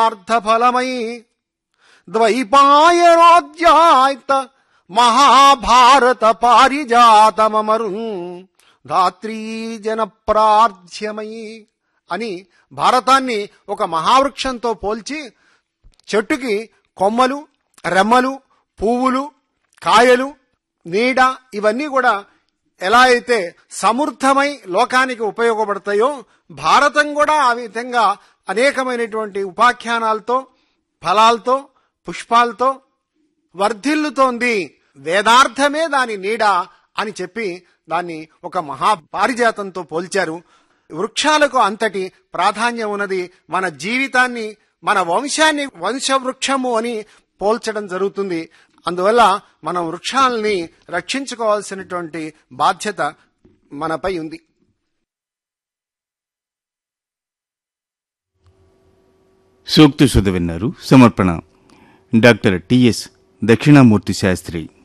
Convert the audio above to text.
అర్థఫలమై ద్వైపాయనోధ్యాయత మహాభారత పారిజాతమరు ధాత్రీ జన ప్రార్థ్యమయి అని భారతాన్ని ఒక మహావృక్షంతో పోల్చి చెట్టుకి కొమ్మలు రెమ్మలు పువ్వులు కాయలు నీడ ఇవన్నీ కూడా ఎలా అయితే సమృద్ధమై లోకానికి ఉపయోగపడతాయో భారతం కూడా ఆ విధంగా అనేకమైనటువంటి ఉపాఖ్యానాలతో ఫలాలతో పుష్పాలతో వర్ధిల్లుతోంది వేదార్థమే దాని నీడ అని చెప్పి దాన్ని ఒక మహాపారిజాతంతో పోల్చారు వృక్షాలకు అంతటి ప్రాధాన్యం ఉన్నది మన జీవితాన్ని మన వంశాన్ని వంశవృక్షము అని పోల్చడం జరుగుతుంది అందువల్ల మనం వృక్షాలని రక్షించుకోవాల్సినటువంటి బాధ్యత మనపై ఉంది సూక్తి సుధ విన్నారు సమర్పణ డాక్టర్ టిఎస్ దక్షిణామూర్తి శాస్త్రి